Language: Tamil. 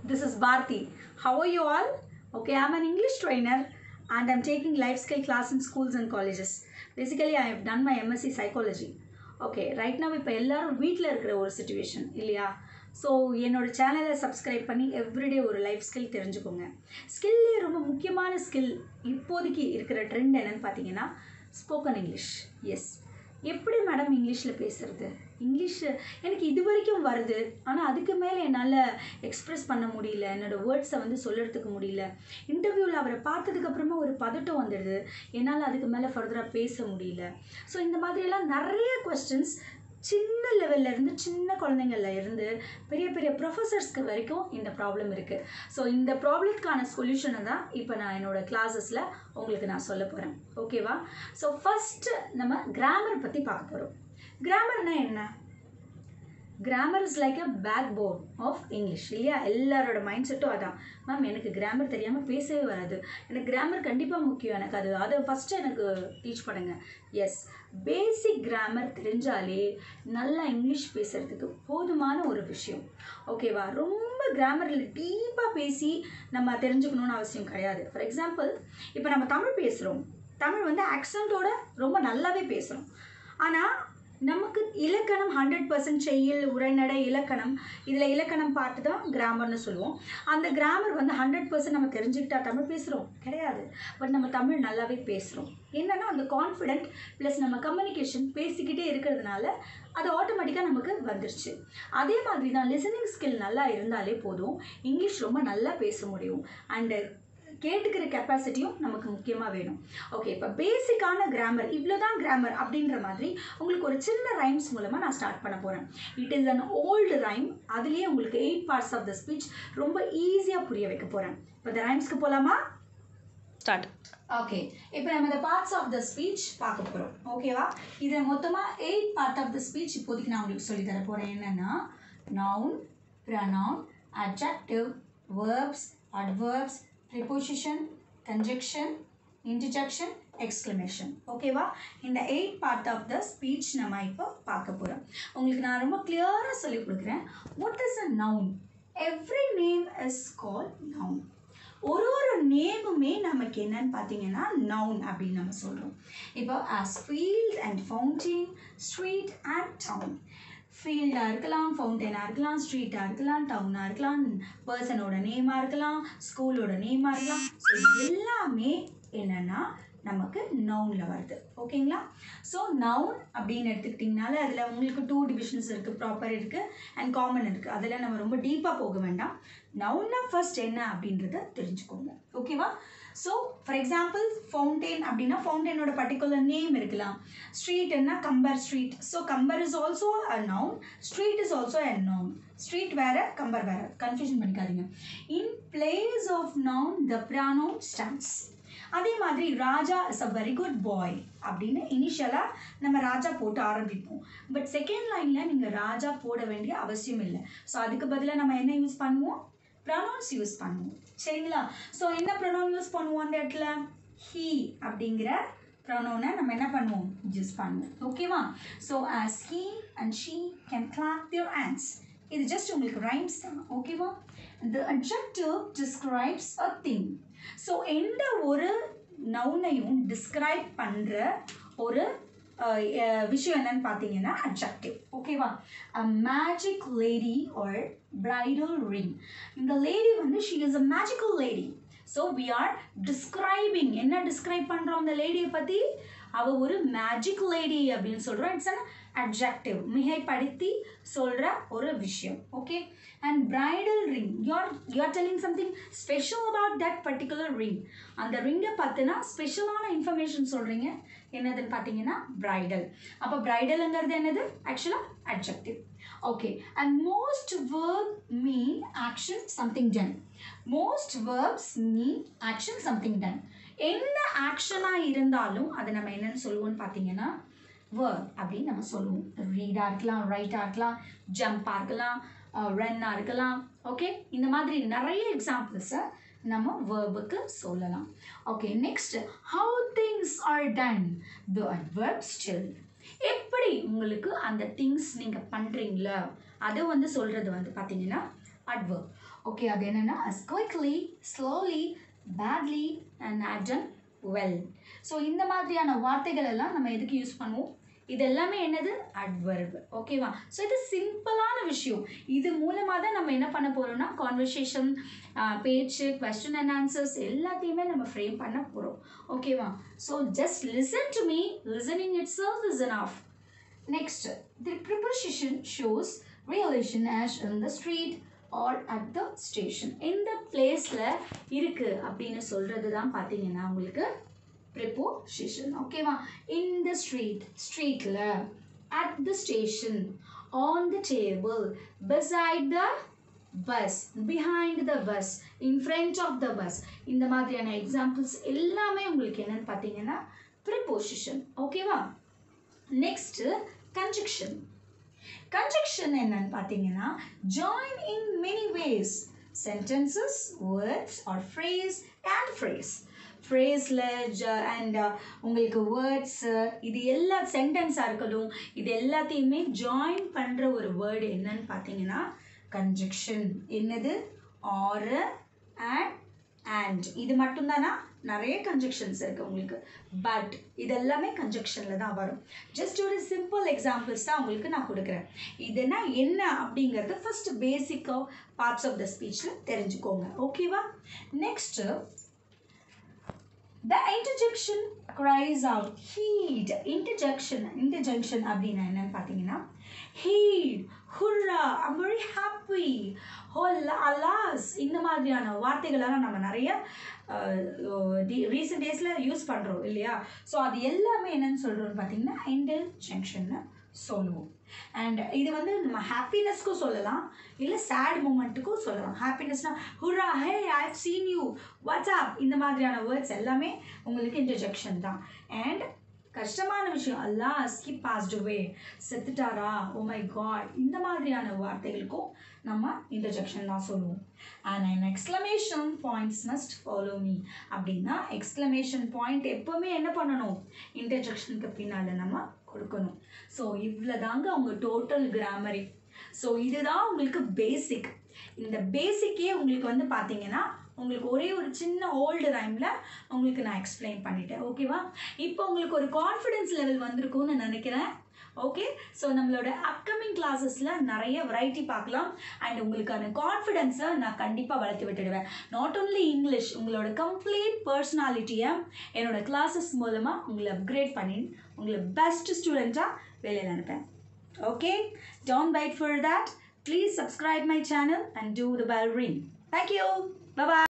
This is Bharti. How are you all? Okay, I'm an English trainer and I'm taking life skill class in schools and colleges. Basically, I have done my MSc psychology. Okay right now இப்போ எல்லாரும் வீட்டில் இருக்கிற ஒரு சுச்சுவேஷன் இல்லையா ஸோ என்னோட சேனலை சப்ஸ்கிரைப் பண்ணி எவ்ரிடே ஒரு லைஃப் ஸ்கில் தெரிஞ்சுக்கோங்க ஸ்கில்லே ரொம்ப முக்கியமான ஸ்கில் இப்போதைக்கு இருக்கிற ட்ரெண்ட் என்னன்னு பார்த்தீங்கன்னா ஸ்போக்கன் இங்கிலீஷ் எஸ் எப்படி மேடம் இங்கிலீஷில் பேசுறது இங்கிலீஷ் எனக்கு இது வரைக்கும் வருது ஆனால் அதுக்கு மேலே என்னால் எக்ஸ்ப்ரெஸ் பண்ண முடியல என்னோடய வேர்ட்ஸை வந்து சொல்லுறதுக்கு முடியல இன்டர்வியூவில் அவரை பார்த்ததுக்கப்புறமா ஒரு பதட்டம் வந்துடுது என்னால் அதுக்கு மேலே ஃபர்தராக பேச முடியல ஸோ இந்த மாதிரியெல்லாம் நிறைய கொஸ்டின்ஸ் சின்ன லெவல்ல இருந்து சின்ன குழந்தைங்கள்ல இருந்து பெரிய பெரிய ப்ரொஃபஸர்ஸ்க்கு வரைக்கும் இந்த ப்ராப்ளம் இருக்குது ஸோ இந்த ப்ராப்ளத்துக்கான சொல்யூஷனை தான் இப்போ நான் என்னோடய கிளாஸஸில் உங்களுக்கு நான் சொல்ல போகிறேன் ஓகேவா ஸோ ஃபஸ்ட்டு நம்ம கிராமர் பற்றி பார்க்க போகிறோம் கிராமர்னா என்ன grammar is like a backbone of English இல்லையா எல்லாரோட மைண்ட் செட்டும் அதான் மேம் எனக்கு கிராமர் தெரியாமல் பேசவே வராது எனக்கு கிராமர் கண்டிப்பாக முக்கியம் எனக்கு அது அதை ஃபஸ்ட்டு எனக்கு டீச் பண்ணுங்க எஸ் பேசிக் கிராமர் தெரிஞ்சாலே நல்லா இங்கிலீஷ் பேசுகிறதுக்கு போதுமான ஒரு விஷயம் ஓகேவா ரொம்ப கிராமரில் டீப்பாக பேசி நம்ம தெரிஞ்சுக்கணும்னு அவசியம் கிடையாது ஃபார் எக்ஸாம்பிள் இப்போ நம்ம தமிழ் பேசுகிறோம் தமிழ் வந்து ஆக்சண்ட்டோட ரொம்ப நல்லாவே பேசுகிறோம் ஆனால் நமக்கு இலக்கணம் ஹண்ட்ரட் பர்சன்ட் செய்யுள் உரைநடை இலக்கணம் இதில் இலக்கணம் பார்த்து தான் கிராமர்னு சொல்லுவோம் அந்த கிராமர் வந்து ஹண்ட்ரட் பர்சன்ட் நம்ம தெரிஞ்சுக்கிட்டா தமிழ் பேசுகிறோம் கிடையாது பட் நம்ம தமிழ் நல்லாவே பேசுகிறோம் என்னன்னா அந்த கான்ஃபிடென்ட் ப்ளஸ் நம்ம கம்யூனிகேஷன் பேசிக்கிட்டே இருக்கிறதுனால அது ஆட்டோமேட்டிக்காக நமக்கு வந்துருச்சு அதே மாதிரி தான் லிசனிங் ஸ்கில் நல்லா இருந்தாலே போதும் இங்கிலீஷ் ரொம்ப நல்லா பேச முடியும் அண்டு கேட்டுக்கிற கெப்பாசிட்டியும் நமக்கு முக்கியமாக வேணும் ஓகே இப்போ பேசிக்கான கிராமர் இவ்வளோ தான் கிராமர் அப்படின்ற மாதிரி உங்களுக்கு ஒரு சின்ன ரைம்ஸ் மூலமாக நான் ஸ்டார்ட் பண்ண போகிறேன் it is an old rhyme அதுலேயே உங்களுக்கு eight parts of the speech ரொம்ப ஈஸியாக புரிய வைக்க போகிறேன் இப்போ இந்த ரைம்ஸ்க்கு போகலாமா ஸ்டார்ட் ஓகே இப்போ நம்ம இந்த பார்ட்ஸ் ஆஃப் த ஸ்பீச் பார்க்க போகிறோம் ஓகேவா இதில் மொத்தமாக eight part of the speech இப்போதைக்கு நான் உங்களுக்கு சொல்லி தர போகிறேன் என்னென்னா noun pronoun adjective verbs adverbs preposition conjunction interjection exclamation ஓகேவா இந்த eight part of the speech நம்ம இப்போ பார்க்க போகிறோம் உங்களுக்கு நான் ரொம்ப கிளியராக சொல்லி கொடுக்குறேன் what is a noun every name is call noun ஒரு ஒரு நேமுமே நமக்கு என்னன்னு பார்த்தீங்கன்னா நவுன் அப்படின்னு நம்ம சொல்கிறோம் இப்போ as field and fountain street and town ஃபீல்டாக இருக்கலாம் ஃபவுண்டெயினாக இருக்கலாம் ஸ்ட்ரீட்டாக இருக்கலாம் டவுனாக இருக்கலாம் பர்சனோட நேமாக இருக்கலாம் ஸ்கூலோட நேமாக இருக்கலாம் ஸோ எல்லாமே என்னென்னா நமக்கு நவுனில் வருது ஓகேங்களா ஸோ நவுன் அப்படின்னு எடுத்துக்கிட்டிங்கனால அதில் உங்களுக்கு டூ டிவிஷன்ஸ் இருக்குது ப்ராப்பர் இருக்குது அண்ட் காமன் இருக்குது அதில் நம்ம ரொம்ப டீப்பாக போக வேண்டாம் நவுன்னா ஃபர்ஸ்ட் என்ன அப்படின்றத தெரிஞ்சுக்கோங்க ஓகேவா ஸோ ஃபார் எக்ஸாம்பிள் ஃபவுண்டெயின் அப்படின்னா ஃபவுண்டெயினோட பர்டிகுலர் நேம் இருக்கலாம் ஸ்ட்ரீட்னா Kambar street so Kambar is also a noun street is also a noun street வேற கம்பர் வேற கன்ஃபியூஷன் பண்ணிக்காதீங்க in place of noun the pronoun stands அதே மாதிரி Raja is a very good boy அப்படின்னு இனிஷியலாக நம்ம ராஜா போட்டு ஆரம்பிப்போம் பட் செகண்ட் லைனில் நீங்கள் ராஜா போட வேண்டிய அவசியம் இல்லை ஸோ அதுக்கு பதிலாக நம்ம என்ன யூஸ் பண்ணுவோம் ப்ரொனவுன்ஸ் யூஸ் பண்ணுவோம் சரிங்களா ஸோ என்ன ப்ரொனவுன் யூஸ் பண்ணுவோம் அந்த இடத்துல ஹீ அப்படிங்கிற ப்ரொனவுனை நம்ம என்ன பண்ணுவோம் யூஸ் பண்ணுவோம் ஓகேவா so as he and she can clap their hands இது ஜஸ்ட் உங்களுக்கு ரைம்ஸ் தான் ஓகேவா the adjective describes a thing so எந்த ஒரு நவுனையும் டிஸ்கிரைப் பண்ணுற ஒரு அஹ், அஹ், விஷயம் என்னன்னு பார்த்தீங்கன்னா அட்ஜெக்டிவ் ஓகேவா a magic lady or bridal ring இந்த லேடி வந்து she is a magical lady so we are describing என்ன டிஸ்கிரைப் பண்ணுறோம் அந்த லேடியை பற்றி அவள் ஒரு மேஜிக் லேடி அப்படின்னு சொல்கிறோம் இட்ஸ் அன் அட்ஜெக்டிவ் மிகைப்படுத்தி சொல்கிற ஒரு விஷயம் okay and bridal ring you're you're telling something special about that particular ring அந்த ரிங்கை பார்த்துனா ஸ்பெஷலான இன்ஃபர்மேஷன் சொல்கிறீங்க என்னதுன்னு பார்த்தீங்கன்னா பிரைடல் அப்போ பிரைடலுங்கிறது என்னது ஆக்சுவலாக adjective okay and most verb mean action something done most verbs mean action something done எந்த ஆக்ஷனாக இருந்தாலும் அதை நம்ம என்னன்னு சொல்லுவோம்னு பார்த்தீங்கன்னா வேர்ப் அப்படின்னு நம்ம சொல்லுவோம் ரீடாக இருக்கலாம் ரைட்டாக இருக்கலாம் ஜம்பாக இருக்கலாம் ரன்னாக இருக்கலாம் ஓகே இந்த மாதிரி நிறைய எக்ஸாம்பிள்ஸை நம்ம வேர்புக்கு சொல்லலாம் okay next how things are done the adverb still எப்படி உங்களுக்கு அந்த திங்ஸ் நீங்கள் பண்ணுறீங்களோ அதை வந்து சொல்கிறது வந்து பார்த்தீங்கன்னா adverb ஓகே அது என்னன்னா as quickly slowly badly and had done well so இந்த மாதிரியான வார்த்தைகள் எல்லாம் நம்ம எதுக்கு யூஸ் பண்ணுவோம் இது எல்லாமே என்னது அட்வர்ப் ஓகேவா ஸோ இது சிம்பிளான விஷயம் இது மூலமாக தான் நம்ம என்ன பண்ண போகிறோம்னா கான்வர்சேஷன் பேச்சு கொஸ்டின் அண்ட் ஆன்சர்ஸ் எல்லாத்தையுமே நம்ம ஃப்ரேம் பண்ண போகிறோம் ஓகேவா so just listen to me listening itself is enough next the preposition shows relation as in the street or at the station எந்த பிளேஸில் இருக்குது அப்படின்னு சொல்கிறது தான் பார்த்தீங்கன்னா உங்களுக்கு preposition ஓகேவா in the street ஸ்ட்ரீட்டில் at the station on the table beside the bus behind the bus in front of the bus இந்த மாதிரியான எக்ஸாம்பிள்ஸ் எல்லாமே உங்களுக்கு என்னன்னு பார்த்தீங்கன்னா preposition ஓகேவா நெக்ஸ்ட் கன்ஜெக்ஷன் கன்ஜெக்ஷன் என்னன்னு பார்த்தீங்கன்னா join in many ways sentences words or phrase and phrase ஃப்ரேஸில் ஜ அண்ட் உங்களுக்கு வேர்ட்ஸு இது எல்லா சென்டென்ஸாக இருக்கட்டும் இது எல்லாத்தையுமே ஜாயின் பண்ணுற ஒரு வேர்டு என்னன்னு பார்த்தீங்கன்னா கன்ஜெக்ஷன் என்னது ஆறு அண்ட் அண்ட் இது மட்டும்தானா நிறைய கன்ஜெக்ஷன்ஸ் இருக்குது உங்களுக்கு பட் இதெல்லாமே கன்ஜெக்ஷனில் தான் வரும் ஜஸ்ட் ஒரு சிம்பிள் எக்ஸாம்பிள்ஸ் தான் உங்களுக்கு நான் கொடுக்குறேன் இதுனா என்ன அப்படிங்கிறது ஃபர்ஸ்ட் பேசிக்காக பார்ட்ஸ் ஆஃப் த ஸ்பீச்சில் தெரிஞ்சுக்கோங்க ஓகேவா next The interjection cries out heed interjection interjection அப்படின்னா என்னன்னு பார்த்தீங்கன்னா heed hurrah I'm very happy hola alas இந்த மாதிரியான வார்த்தைகளெல்லாம் நம்ம நிறைய ரீசெண்ட் டேஸில் யூஸ் பண்ணுறோம் இல்லையா ஸோ அது எல்லாமே என்னன்னு சொல்கிறோம்னு பார்த்தீங்கன்னா இன்டர்ஜெக்ஷன்னு சொல்லுவோம் அண்ட் இது வந்து நம்ம ஹாப்பினஸ்க்கும் சொல்லலாம் இல்லை சேட் மூமெண்ட்டுக்கும் சொல்லலாம் ஹாப்பினஸ்னா hurrah hey I have seen you what's up இந்த மாதிரியான வேர்ட்ஸ் எல்லாமே உங்களுக்கு இன்டர்ஜெக்ஷன் தான் அண்ட் கஷ்டமான விஷயம் அல்லா ஸ்கிப் பாஸ்ட் வே செத்துட்டாரா ஓ மை காட் இந்த மாதிரியான வார்த்தைகளுக்கும் நம்ம இன்டர்ஜெக்ஷன் தான் சொல்லுவோம் and an exclamation points must follow me அப்படின்னா எக்ஸ்க்ளமேஷன் பாயிண்ட் எப்போவுமே என்ன பண்ணணும் இன்டர்ஜெக்ஷனுக்கு பின்னால் நம்ம கொடுக்கணும் ஸோ இவ்வளோ தாங்க அவங்க டோட்டல் கிராமரி ஸோ இதுதான் உங்களுக்கு பேசிக் இந்த பேசிக்கே உங்களுக்கு வந்து பார்த்தீங்கன்னா உங்களுக்கு ஒரே ஒரு சின்ன ஓல்டு ரைமில் உங்களுக்கு நான் எக்ஸ்பிளைன் பண்ணிட்டேன் ஓகேவா இப்போ உங்களுக்கு ஒரு கான்ஃபிடென்ஸ் லெவல் வந்திருக்கும்னு நினைக்கிறேன் ஓகே ஸோ நம்மளோட அப்கமிங் கிளாஸஸில் நிறைய வெரைட்டி பார்க்கலாம் அண்ட் உங்களுக்கான கான்ஃபிடென்ஸை நான் கண்டிப்பாக வளர்த்து விட்டுடுவேன் நாட் ஓன்லி இங்கிலீஷ் உங்களோட கம்ப்ளீட் பர்சனாலிட்டியை என்னோட கிளாஸஸ் மூலமாக உங்களை அப்கிரேட் பண்ணி உங்களை பெஸ்ட் ஸ்டூடெண்ட்டாக வெளியில் அனுப்பேன் okay don't wait for that please subscribe my channel and do the bell ring thank you bye bye